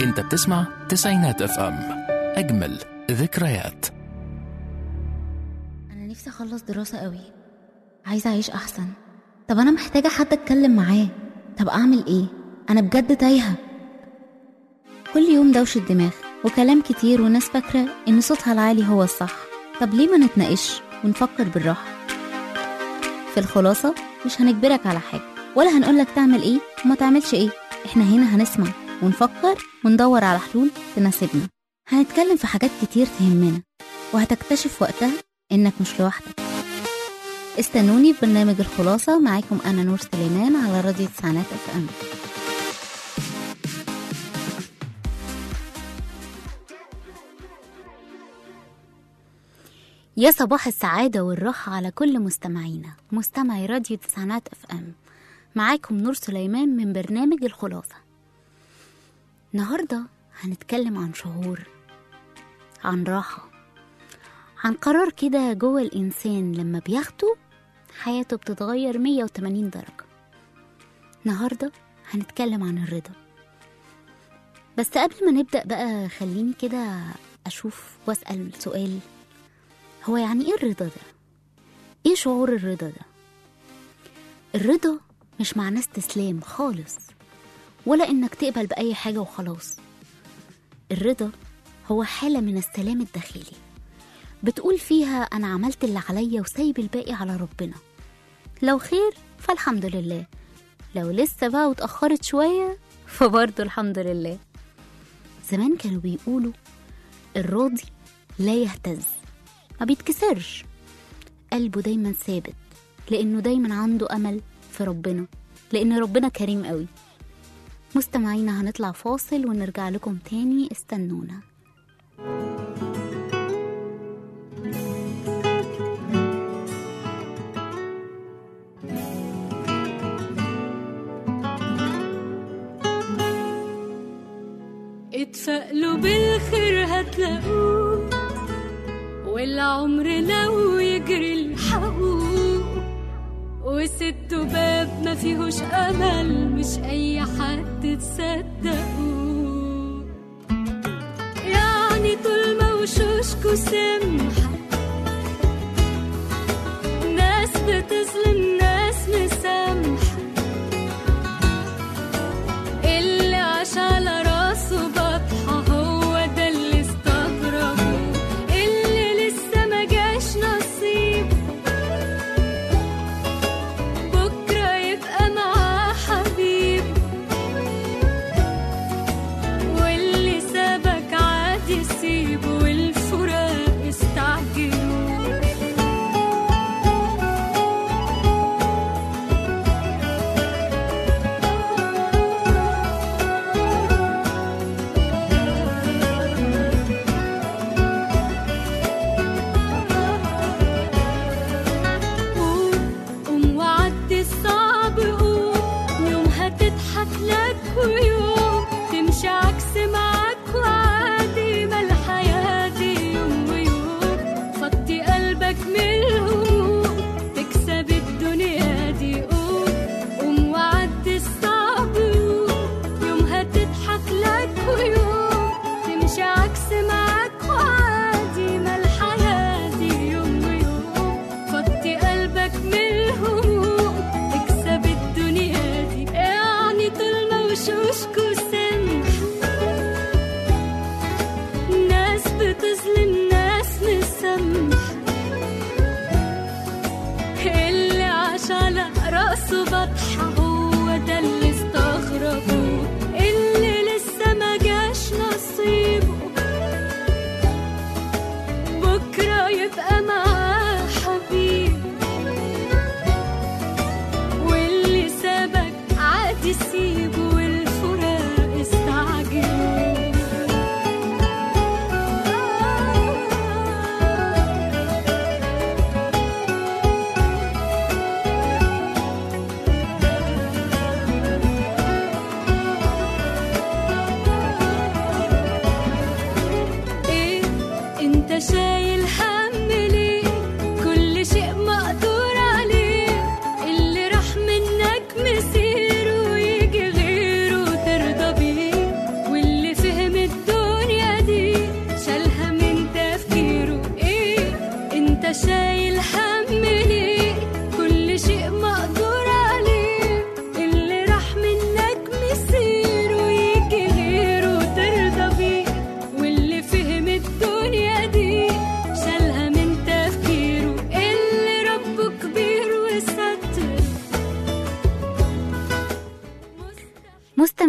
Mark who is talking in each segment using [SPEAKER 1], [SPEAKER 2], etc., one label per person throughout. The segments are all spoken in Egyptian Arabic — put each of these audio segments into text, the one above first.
[SPEAKER 1] انت بتسمع تسعينات اف ام اجمل ذكريات
[SPEAKER 2] أنا نفسي أخلص دراسة قوي عايزة أعيش أحسن طب أنا محتاجة حد أتكلم معاه طب أعمل إيه؟ أنا بجد تايهة كل يوم دوشة دماغ وكلام كتير وناس فاكرة إن صوتها العالي هو الصح طب ليه ما نتناقش ونفكر بالراحة في الخلاصة مش هنجبرك على حاجة ولا هنقولك تعمل إيه وما تعملش إيه إحنا هنا هنسمع ونفكر وندور على حلول تناسبنا هنتكلم في حاجات كتير تهمنا وهتكتشف وقتها إنك مش لوحدك استنوني في برنامج الخلاصة معاكم أنا نور سليمان على راديو تسعينات اف ام يا صباح السعادة والراحة على كل مستمعينا مستمعي راديو تسعينات اف ام معاكم نور سليمان من برنامج الخلاصة النهاردة هنتكلم عن شعور عن راحة عن قرار كده جوه الإنسان لما بياخده حياته بتتغير 180 درجة النهاردة هنتكلم عن الرضا بس قبل ما نبدأ بقى خليني كده أشوف وأسأل سؤال هو يعني إيه الرضا ده؟ إيه شعور الرضا ده؟ الرضا مش معناه استسلام خالص ولا إنك تقبل بأي حاجة وخلاص الرضا هو حالة من السلام الداخلي بتقول فيها أنا عملت اللي عليا وسايب الباقي على ربنا لو خير فالحمد لله لو لسه بقى واتأخرت شوية فبرضه الحمد لله زمان كانوا بيقولوا الراضي لا يهتز ما بيتكسرش قلبه دايما ثابت لأنه دايما عنده أمل في ربنا لأن ربنا كريم قوي مستمعينا هنطلع فاصل ونرجع لكم تاني استنونا
[SPEAKER 3] اتفائلوا بالخير هتلاقوه والعمر لو يجري الحقوق وست باب ما فيهوش امل مش اي حد تصدقوه يعني طول ما وشوشكوا سمحة ناس بتظلم ناس مسامحة اللي عاش على راسه بطحة هو ده اللي استغربه اللي لسه ما جاش نصيب بكرة يبقى معاه حبيب واللي سابك عادي سيبه والفراق استعجلوا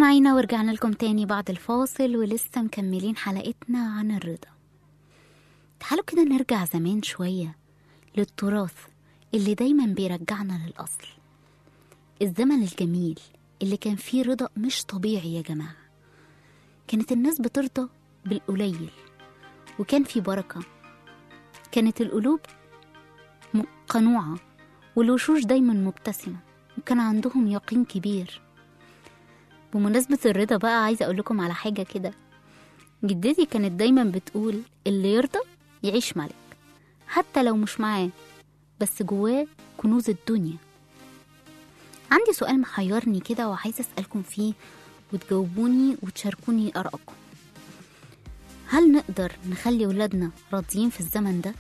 [SPEAKER 2] مستمعينا ورجعنا لكم تاني بعد الفاصل ولسه مكملين حلقتنا عن الرضا تعالوا كده نرجع زمان شوية للتراث اللي دايما بيرجعنا للأصل الزمن الجميل اللي كان فيه رضا مش طبيعي يا جماعة كانت الناس بترضى بالقليل وكان في بركة كانت القلوب م- قنوعة والوشوش دايما مبتسمة وكان عندهم يقين كبير بمناسبة الرضا بقى عايزة أقول لكم على حاجة كده جدتي كانت دايما بتقول اللي يرضى يعيش ملك حتى لو مش معاه بس جواه كنوز الدنيا عندي سؤال محيرني كده وعايزة أسألكم فيه وتجاوبوني وتشاركوني آرائكم هل نقدر نخلي ولادنا راضيين في الزمن ده؟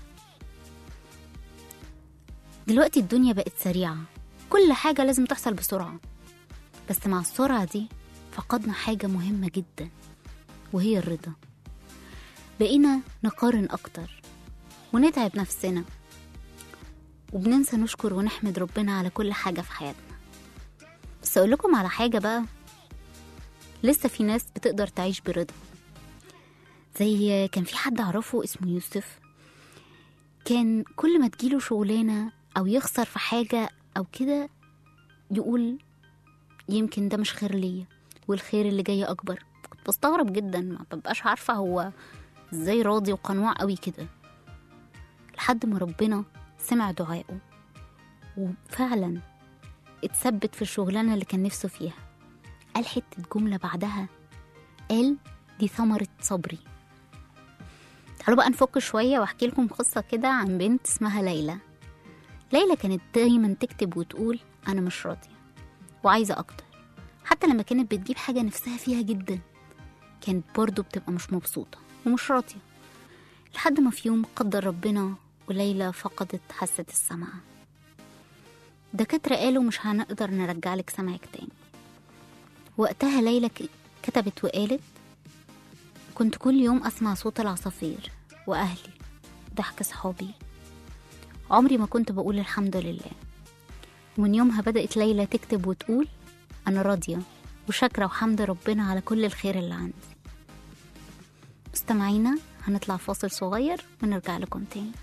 [SPEAKER 2] دلوقتي الدنيا بقت سريعة كل حاجة لازم تحصل بسرعة بس مع السرعة دي فقدنا حاجة مهمة جدا وهي الرضا بقينا نقارن أكتر ونتعب نفسنا وبننسى نشكر ونحمد ربنا على كل حاجة في حياتنا بس أقول لكم على حاجة بقى لسه في ناس بتقدر تعيش برضا زي كان في حد أعرفه اسمه يوسف كان كل ما تجيله شغلانة أو يخسر في حاجة أو كده يقول يمكن ده مش خير ليا والخير اللي جاي أكبر كنت بستغرب جدا ما ببقاش عارفة هو ازاي راضي وقنوع قوي كده لحد ما ربنا سمع دعائه وفعلا اتثبت في الشغلانة اللي كان نفسه فيها قال حتة جملة بعدها قال دي ثمرة صبري تعالوا بقى نفك شوية واحكي لكم قصة كده عن بنت اسمها ليلى ليلى كانت دايما تكتب وتقول أنا مش راضية وعايزة أكتر حتى لما كانت بتجيب حاجة نفسها فيها جدا كانت برضه بتبقى مش مبسوطة ومش راضية لحد ما في يوم قدر ربنا وليلى فقدت حاسة السمع دكاترة قالوا مش هنقدر نرجع لك سمعك تاني وقتها ليلى ك- كتبت وقالت كنت كل يوم أسمع صوت العصافير وأهلي ضحك صحابي عمري ما كنت بقول الحمد لله ومن يومها بدأت ليلى تكتب وتقول أنا راضية وشاكرة وحمد ربنا على كل الخير اللي عندي مستمعينا هنطلع فاصل صغير ونرجع لكم تاني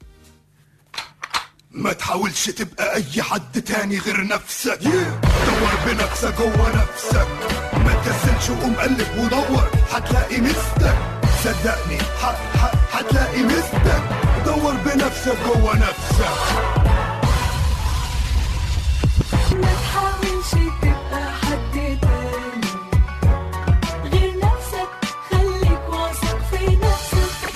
[SPEAKER 4] ما تحاولش تبقى اي حد تاني غير نفسك دور بنفسك جوه نفسك ما تكسلش وقوم قلب ودور هتلاقي مستك صدقني ح- ح- هتلاقي مستك دور بنفسك جوه نفسك
[SPEAKER 3] ما تحاولش تبقى حد تاني غير نفسك خليك واثق في نفسك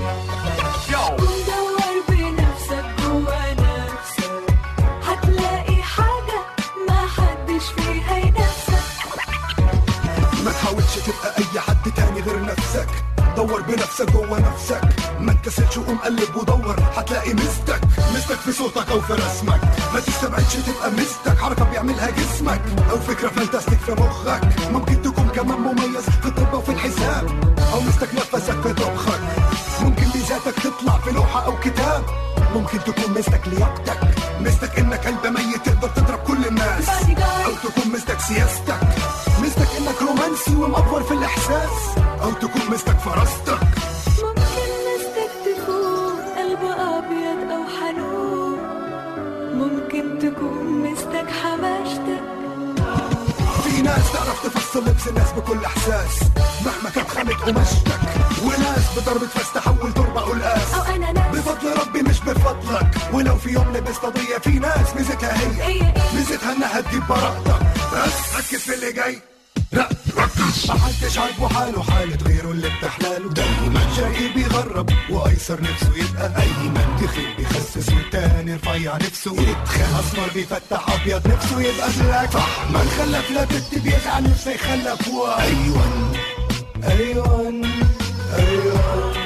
[SPEAKER 3] ودور بنفسك جوا نفسك هتلاقي حاجة ما حدش فيها ينافسك
[SPEAKER 4] ما تحاولش تبقى اي حد تاني غير نفسك دور بنفسك جوه نفسك ما تكسلش وقوم قلب ودور هتلاقي مستك مستك في صوتك او في رسمك ما تستبعدش تبقى مستك حركه بيعملها جسمك او فكره فانتاستيك في مخك ممكن تكون كمان مميز في الطب وفي الحساب او مستك نفسك في طبخك ممكن ميزاتك تطلع في لوحه او كتاب ممكن تكون مستك لياقتك مستك انك قلب ميت تقدر تضرب كل الناس او تكون مستك سياستك مستك انك رومانسي ومأفور في الاحساس او تكون مستك فراستك
[SPEAKER 3] ممكن مستك تكون قلب أبيض أو حنون ممكن تكون مستك حماشتك
[SPEAKER 4] في ناس تعرف تفصل لبس الناس بكل احساس مهما كانت خامة قماشتك وناس بضربة فاس تحول تربة قلقاس
[SPEAKER 3] أو أنا ناس
[SPEAKER 4] بفضل ربي مش بفضلك ولو في يوم لبست قضية في ناس ميزتها هي
[SPEAKER 3] هي إيه؟
[SPEAKER 4] ميزتها انها تجيب براءتك بس ركز في اللي جاي لا ركز محدش عاجبه حاله حالة غيره اللي بتحلاله دايما شقي بيغرب وايسر نفسه يبقى ايمن تخيل بيخسس والتاني رفيع نفسه يتخان اسمر بيفتح ابيض نفسه يبقى بلاك صح من خلف لا بنت بيزعل نفسه يخلف ايوان ايوان ايوان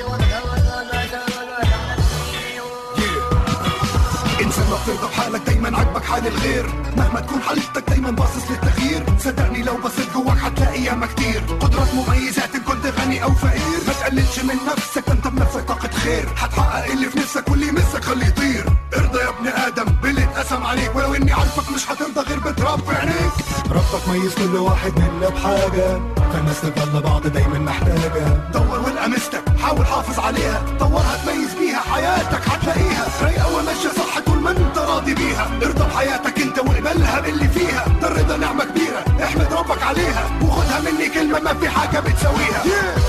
[SPEAKER 4] انسان ما بترضى بحالك دايما عاجبك حال الغير مهما تكون حالتك دايما باصص للتغيير صدقني لو بصيت جواك هتلاقي ياما كتير قدرات مميزات ان كنت غني او فقير ما تقللش من نفسك ده انت بنفسك طاقة خير هتحقق اللي في نفسك واللي يمسك خليه يطير ارضى يا ابن ادم باللي اتقسم عليك ولو اني عارفك مش هترضى غير بتراب في عينيك ربك تميز كل واحد منا بحاجة فالناس تضل بعض دايما محتاجة دور والقى مستك حاول حافظ عليها طورها تميز بيها حياتك هتلاقيها رايقة وماشية صح طول ما انت راضي بيها ارضى بحياتك انت واقبلها باللي فيها ده الرضا نعمة كبيرة احمد ربك عليها وخدها مني كلمة ما في حاجة بتساويها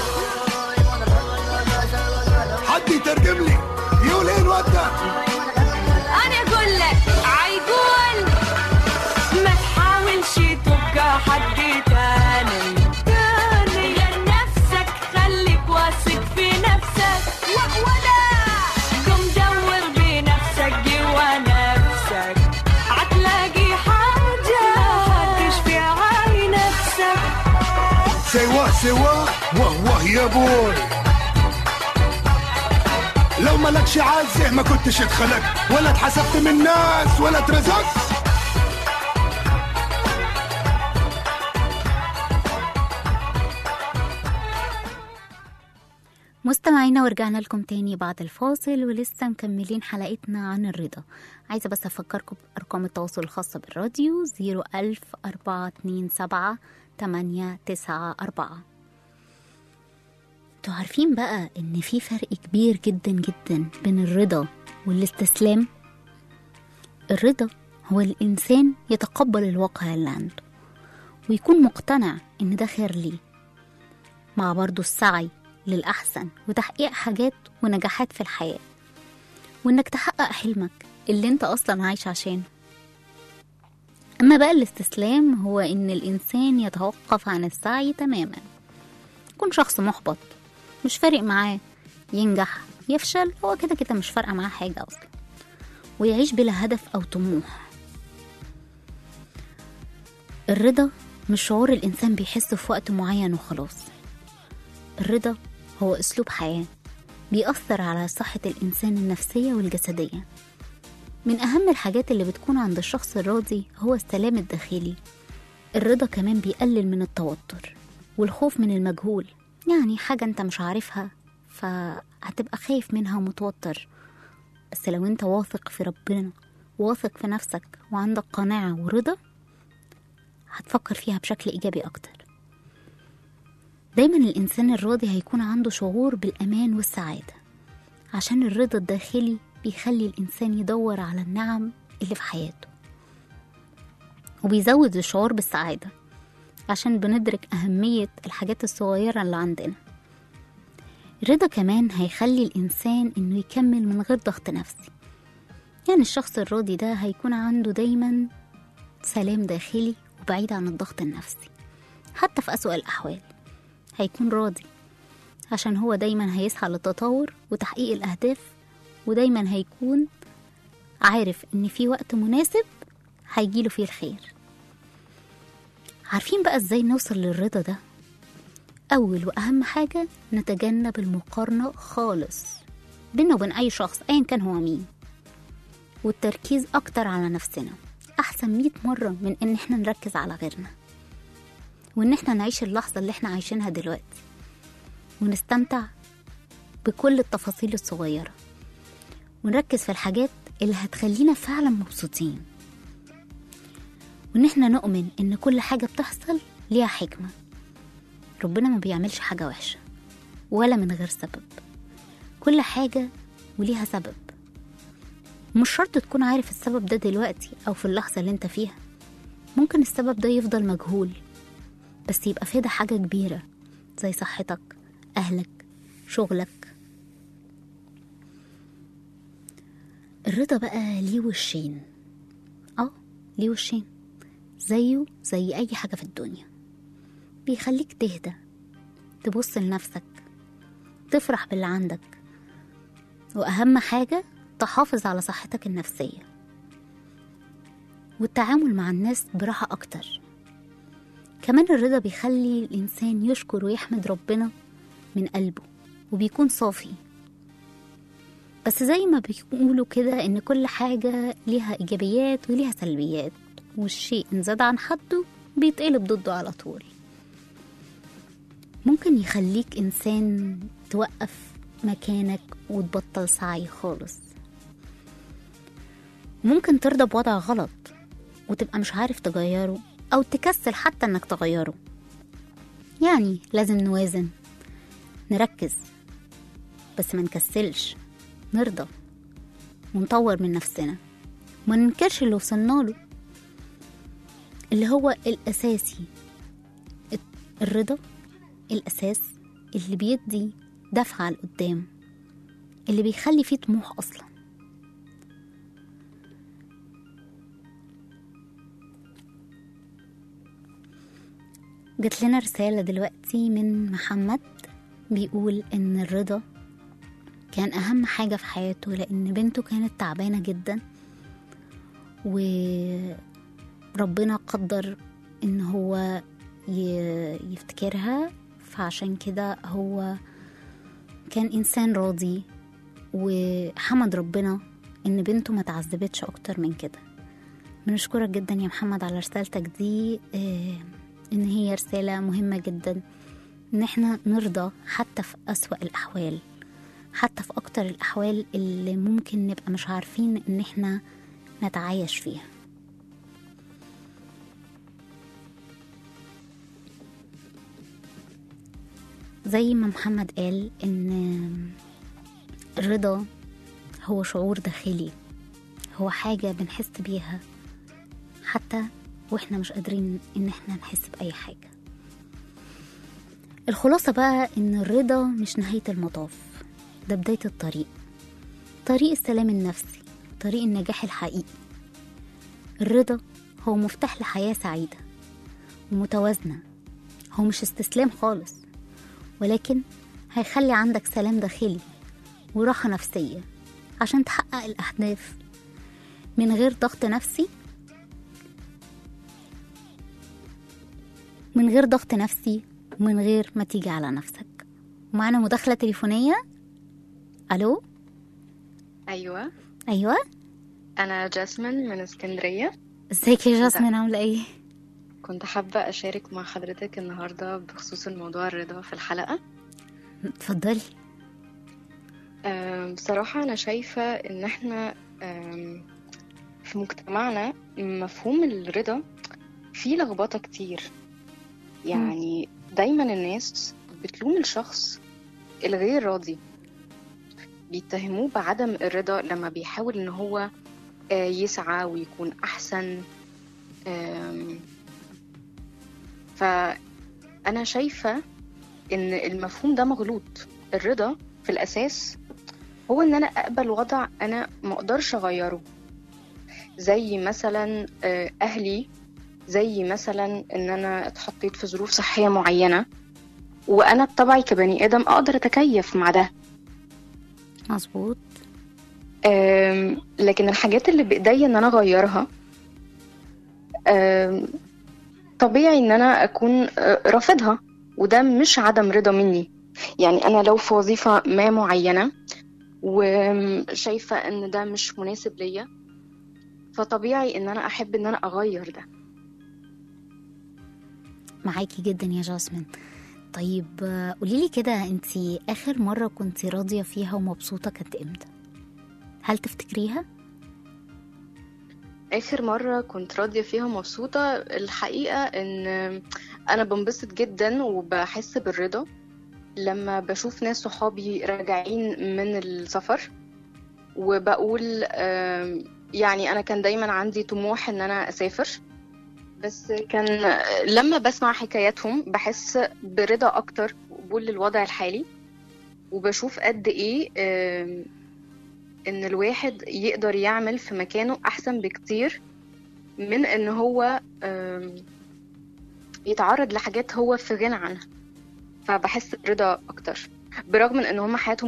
[SPEAKER 4] حد يترجم لي يقول ايه الواد ده
[SPEAKER 3] انا اقول لك عيقول ما تحاولش تبقى حد تاني تاني لنفسك خليك واثق في نفسك ولا قم دور بنفسك جوا نفسك هتلاقي حاجة هتشفي عاي نفسك
[SPEAKER 4] سوا سوا واه واه يا بوي لو مالكش عزه ما كنتش اتخلقت ولا اتحسبت من الناس ولا اترزقت
[SPEAKER 2] مستمعينا ورجعنا لكم تاني بعد الفاصل ولسه مكملين حلقتنا عن الرضا عايزة بس أفكركم بأرقام التواصل الخاصة بالراديو 01000 427 894 انتوا عارفين بقى إن في فرق كبير جدا جدا بين الرضا والاستسلام الرضا هو الإنسان يتقبل الواقع اللي عنده ويكون مقتنع إن ده خير ليه مع برضو السعي للأحسن وتحقيق حاجات ونجاحات في الحياة وإنك تحقق حلمك اللي انت أصلا عايش عشانه أما بقى الاستسلام هو إن الإنسان يتوقف عن السعي تماما يكون شخص محبط مش فارق معاه ينجح يفشل هو كده كده مش فارقة معاه حاجة أصلا ويعيش بلا هدف أو طموح الرضا مش شعور الإنسان بيحسه في وقت معين وخلاص الرضا هو أسلوب حياة بيأثر على صحة الإنسان النفسية والجسدية من أهم الحاجات اللي بتكون عند الشخص الراضي هو السلام الداخلي الرضا كمان بيقلل من التوتر والخوف من المجهول يعني حاجة انت مش عارفها فهتبقى خايف منها ومتوتر بس لو انت واثق في ربنا واثق في نفسك وعندك قناعة ورضا هتفكر فيها بشكل إيجابي أكتر دايما الإنسان الراضي هيكون عنده شعور بالأمان والسعادة عشان الرضا الداخلي بيخلي الإنسان يدور على النعم اللي في حياته وبيزود الشعور بالسعادة عشان بندرك أهمية الحاجات الصغيرة اللي عندنا الرضا كمان هيخلي الإنسان إنه يكمل من غير ضغط نفسي يعني الشخص الراضي ده هيكون عنده دايما سلام داخلي وبعيد عن الضغط النفسي حتى في أسوأ الأحوال هيكون راضي عشان هو دايما هيسعى للتطور وتحقيق الأهداف ودايما هيكون عارف إن في وقت مناسب هيجيله فيه الخير عارفين بقى ازاي نوصل للرضا ده أول وأهم حاجة نتجنب المقارنة خالص بينا وبين أي شخص أيا كان هو مين والتركيز أكتر على نفسنا أحسن مية مرة من إن إحنا نركز على غيرنا وإن إحنا نعيش اللحظة اللي إحنا عايشينها دلوقتي ونستمتع بكل التفاصيل الصغيرة ونركز في الحاجات اللي هتخلينا فعلا مبسوطين وإن إحنا نؤمن إن كل حاجة بتحصل ليها حكمة ربنا ما بيعملش حاجة وحشة ولا من غير سبب كل حاجة وليها سبب مش شرط تكون عارف السبب ده دلوقتي أو في اللحظة اللي انت فيها ممكن السبب ده يفضل مجهول بس يبقى فيه ده حاجة كبيرة زي صحتك أهلك شغلك الرضا بقى ليه وشين اه ليه وشين زيه زي أي حاجة في الدنيا بيخليك تهدى تبص لنفسك تفرح باللي عندك وأهم حاجة تحافظ على صحتك النفسية والتعامل مع الناس براحة أكتر كمان الرضا بيخلي الإنسان يشكر ويحمد ربنا من قلبه وبيكون صافي بس زي ما بيقولوا كده إن كل حاجة ليها إيجابيات وليها سلبيات والشيء إن زاد عن حده بيتقلب ضده على طول ممكن يخليك إنسان توقف مكانك وتبطل سعي خالص ممكن ترضى بوضع غلط وتبقى مش عارف تغيره أو تكسل حتى إنك تغيره يعني لازم نوازن نركز بس ما نكسلش نرضى ونطور من نفسنا ما ننكرش اللي وصلنا له اللي هو الأساسي الرضا الأساس اللي بيدي دفعة لقدام اللي بيخلي فيه طموح أصلا جات لنا رسالة دلوقتي من محمد بيقول إن الرضا كان أهم حاجة في حياته لأن بنته كانت تعبانة جدا وربنا قدر إن هو ي- يفتكرها فعشان كده هو كان إنسان راضي وحمد ربنا إن بنته ما تعذبتش أكتر من كده بنشكرك جدا يا محمد على رسالتك دي آه، إن هي رسالة مهمة جدا إن إحنا نرضى حتى في أسوأ الأحوال حتى في أكتر الأحوال اللي ممكن نبقى مش عارفين إن إحنا نتعايش فيها زي ما محمد قال إن الرضا هو شعور داخلي هو حاجة بنحس بيها حتى واحنا مش قادرين ان احنا نحس بأي حاجة الخلاصة بقى ان الرضا مش نهاية المطاف ده بداية الطريق طريق السلام النفسي طريق النجاح الحقيقي الرضا هو مفتاح لحياة سعيدة ومتوازنة هو مش استسلام خالص ولكن هيخلي عندك سلام داخلي وراحة نفسية عشان تحقق الأهداف من غير ضغط نفسي من غير ضغط نفسي ومن غير ما تيجي على نفسك معانا مداخلة تليفونية ألو
[SPEAKER 5] ايوه
[SPEAKER 2] أيوة
[SPEAKER 5] انا جاسمين من اسكندريه
[SPEAKER 2] ازيك يا جاسمين عاملة ايه؟
[SPEAKER 5] كنت حابه اشارك مع حضرتك النهارده بخصوص الموضوع الرضا في الحلقه
[SPEAKER 2] اتفضلي
[SPEAKER 5] أم، بصراحه انا شايفه ان احنا أم، في مجتمعنا مفهوم الرضا فيه لخبطه كتير يعني دايما الناس بتلوم الشخص الغير راضي بيتهموه بعدم الرضا لما بيحاول ان هو آه، يسعى ويكون احسن آم، فانا شايفه ان المفهوم ده مغلوط الرضا في الاساس هو ان انا اقبل وضع انا ما اقدرش اغيره زي مثلا آه، اهلي زي مثلا ان انا اتحطيت في ظروف صحيه معينه وانا بطبعي كبني ادم اقدر اتكيف مع ده
[SPEAKER 2] مظبوط
[SPEAKER 5] أم، لكن الحاجات اللي بإيديا إن أنا أغيرها أم، طبيعي إن أنا أكون أه، رافضها وده مش عدم رضا مني يعني أنا لو في وظيفة ما معينة وشايفة إن ده مش مناسب ليا فطبيعي إن أنا أحب إن أنا أغير ده
[SPEAKER 2] معاكي جدا يا جاسمين طيب آه، قوليلي كده انتي آخر مرة كنتي راضية فيها ومبسوطة كانت امتى؟ هل تفتكريها؟
[SPEAKER 5] آخر مرة كنت راضية فيها مبسوطة الحقيقة إن أنا بنبسط جدا وبحس بالرضا لما بشوف ناس صحابي راجعين من السفر وبقول آم، يعني أنا كان دايما عندي طموح إن أنا أسافر بس كان لما بسمع حكاياتهم بحس برضا أكتر وقبول للوضع الحالي وبشوف قد إيه آم، ان الواحد يقدر يعمل في مكانه احسن بكتير من ان هو آم، يتعرض لحاجات هو في غنى عنها فبحس برضا اكتر برغم من ان هم حياتهم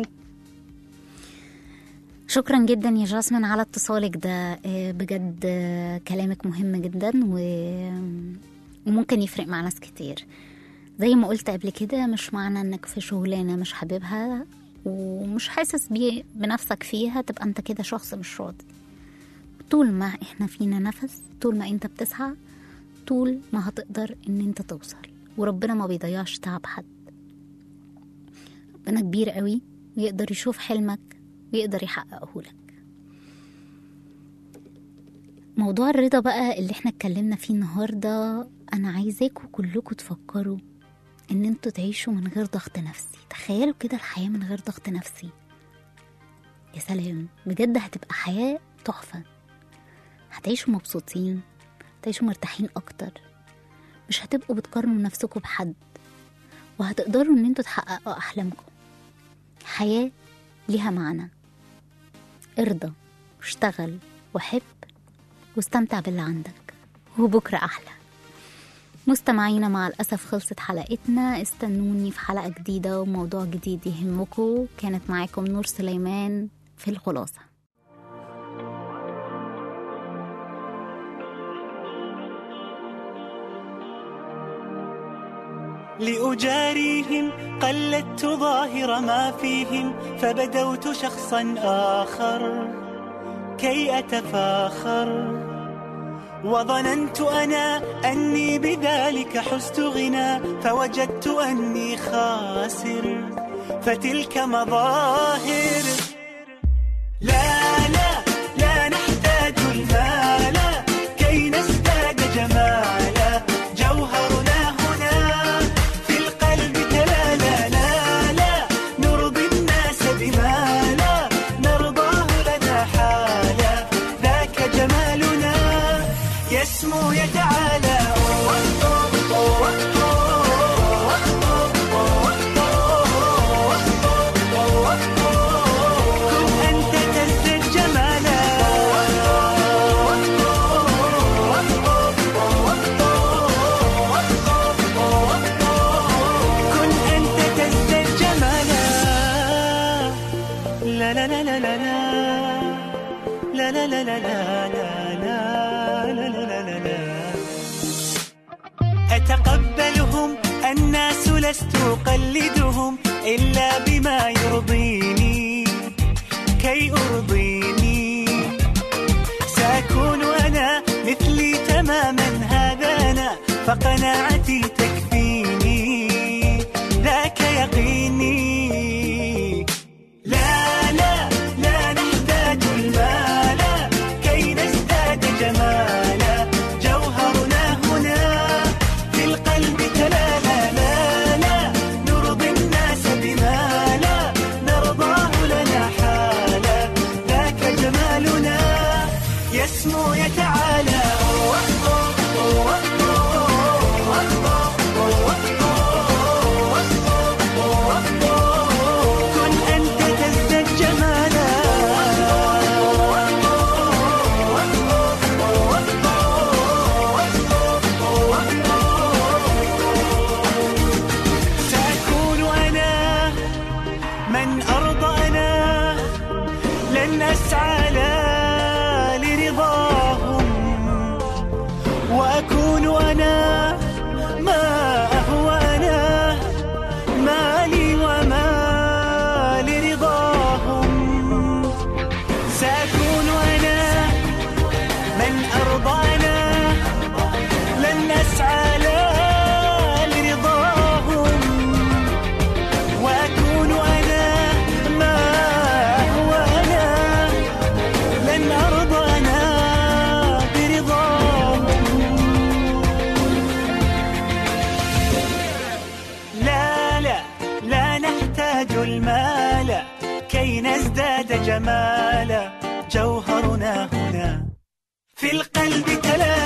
[SPEAKER 2] شكرا جدا يا جاسمين على اتصالك ده آه، بجد آه، كلامك مهم جدا و... وممكن يفرق مع ناس كتير زي ما قلت قبل كده مش معنى انك في شغلانة مش حاببها ومش حاسس بيه بنفسك فيها تبقى انت كده شخص مش راضي طول ما احنا فينا نفس طول ما انت بتسعى طول ما هتقدر ان انت توصل وربنا ما بيضيعش تعب حد ربنا كبير قوي ويقدر يشوف حلمك ويقدر يحققه لك موضوع الرضا بقى اللي احنا اتكلمنا فيه النهاردة أنا عايزاكم كلكم تفكروا إن انتوا تعيشوا من غير ضغط نفسي تخيلوا كده الحياة من غير ضغط نفسي يا سلام بجد هتبقى حياة تحفة هتعيشوا مبسوطين هتعيشوا مرتاحين أكتر مش هتبقوا بتقارنوا نفسكم بحد وهتقدروا إن انتوا تحققوا أحلامكم حياة ليها معنى ارضى واشتغل وحب واستمتع باللي عندك وبكرة أحلى مستمعينا مع الأسف خلصت حلقتنا استنوني في حلقة جديدة وموضوع جديد يهمكم كانت معاكم نور سليمان في الخلاصة
[SPEAKER 6] لأجاريهم قلدت ظاهر ما فيهم فبدوت شخصا آخر كي أتفاخر وظننت أنا أني بذلك حزت غنى فوجدت أني خاسر فتلك مظاهر لا لا لا نحتاج المال كي نزداد جمالا جوهرنا هنا في القلب تلالا لا لا نرضي الناس بما لا نرضاه لنا حالا ذاك جمالنا يسمو يتعالى كن أنت تزدد جمالا كن أنت تزدد جمالا لا لا لا لا لا لا لا لا لا لا لا لا لا لا لا لا أتقبلهم الناس لست أقلدهم إلا بما يرضيني كي أرضيني سأكون أنا مثلي تماما هذا أنا فقناعتي تكفيني ذاك يقيني لا لا لا نحتاج المال كي نزداد جمالا جوهرنا هنا في القلب تلالا لا لا نرضي الناس بما لا نرضاه لنا حالا ذاك جمالنا يسمو يتعالى كن أنت تزدد جمالا سأكون أنا من أرضى أنا لن أسعى لا لرضاهم وأكون أنا ما أهوى أنا ما لي وما لرضاهم سأكون أنا من أرضى أنا لن أسعى لا لرضاهم وأكون أنا ما هو أنا لن أرضى أنا برضاهم لا لا لا نحتاج المال كي نزداد جمالا جوهرنا هنا في القلب تلالا